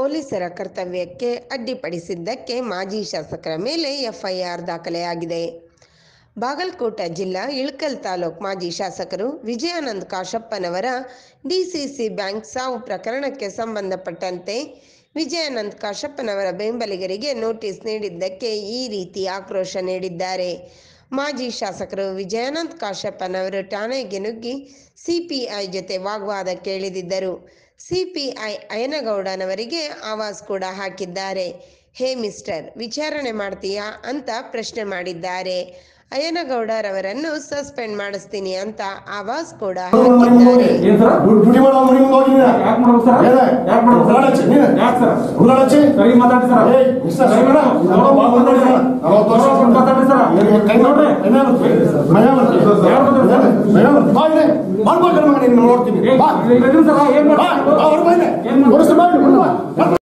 ಪೊಲೀಸರ ಕರ್ತವ್ಯಕ್ಕೆ ಅಡ್ಡಿಪಡಿಸಿದ್ದಕ್ಕೆ ಮಾಜಿ ಶಾಸಕರ ಮೇಲೆ ಎಫ್ಐಆರ್ ದಾಖಲೆಯಾಗಿದೆ ಬಾಗಲಕೋಟ ಜಿಲ್ಲಾ ಇಳಕಲ್ ತಾಲೂಕ್ ಮಾಜಿ ಶಾಸಕರು ವಿಜಯಾನಂದ್ ಕಾಶಪ್ಪನವರ ಡಿಸಿಸಿ ಬ್ಯಾಂಕ್ ಸಾವು ಪ್ರಕರಣಕ್ಕೆ ಸಂಬಂಧಪಟ್ಟಂತೆ ವಿಜಯಾನಂದ್ ಕಾಶಪ್ಪನವರ ಬೆಂಬಲಿಗರಿಗೆ ನೋಟಿಸ್ ನೀಡಿದ್ದಕ್ಕೆ ಈ ರೀತಿ ಆಕ್ರೋಶ ನೀಡಿದ್ದಾರೆ ಮಾಜಿ ಶಾಸಕರು ವಿಜಯಾನಂದ್ ಕಾಶಪ್ಪನವರು ಠಾಣೆಗೆ ನುಗ್ಗಿ ಸಿಪಿಐ ಜೊತೆ ವಾಗ್ವಾದಕ್ಕೆ ಇಳಿದಿದ್ದರು ಸಿಪಿಐ ಅಯ್ಯನಗೌಡನವರಿಗೆ ಆವಾಜ್ ಕೂಡ ಹಾಕಿದ್ದಾರೆ ಹೇ ಮಿಸ್ಟರ್ ವಿಚಾರಣೆ ಮಾಡ್ತೀಯಾ ಅಂತ ಪ್ರಶ್ನೆ ಮಾಡಿದ್ದಾರೆ ಅಯ್ಯನಗೌಡರವರನ್ನು ಸಸ್ಪೆಂಡ್ ಮಾಡಿಸ್ತೀನಿ ಅಂತ ಆವಾಜ್ ಕೂಡ ಹಾಕಿದ್ದಾರೆ ಏನ್ ಸರ್ ಡ್ಯೂಟಿ ಮಾಡೋ ಮನೆ ಮುಂದೆ ಹೋಗಿ ನೀನು ಯಾಕೆ ಮಾಡ್ಬೇಕು ಸರ್ ಏನ? ಯಾಕೆ ಮಾಡ್ಬೇಕು ಉಗುಳ್ ಹಚ್ಚಿ, ನೀನು. ಯಾಕೆ ಸರ್ ಉಗುಳ್ ಹಚ್ಚಿ. ಸರಿ ಮಾತಾಡಿ ಸರ್ ಏಯ್, ಮಿಸ್ಟರ್ ಸರಿ ಮೇಡಮ್. ನೋಡೋ, ಬಾ, ಮಾತಾಡಿ ಸರ್. ನಲವತ್ತು ವರ್ಷ ನೋಡ್ಕೊಂಡು ಮಾತಾಡಿ ಸರ್ ನಿನಗೆ ಕೈ ನೋಡ್ರಿ ಮನೆ ಬರ್ತೀವಿ. ಮನೆ ಬರ್ತೀವಿ. ಯಾರು ಬರ್ತಾರೆ ಸರ್? ಮನೆ ಬರ್ತೀವಿ. ಬಾ ಇಲ್ಲಿ. ಮಾಡ್ಬೋದು ಮಗ ನೀನು ನೋಡ್ತೀನಿ ಏ, ಬಾ ಇಲ್ಲ, ಇಲ್ಲ, ಸರ್ ಏನ್ ಬಾ ಮಾಡ್ಬೇಕು ಬಾ ಹೊರಗೆ ಬಾ ಇಲ್ಲಿ. ಏನ್ ಮಾಡ್ಬೇಕು? ಹೊರಸು ಬಾ ಇಲ್ಲಿ, ಮುಂದೆ ಬಾ.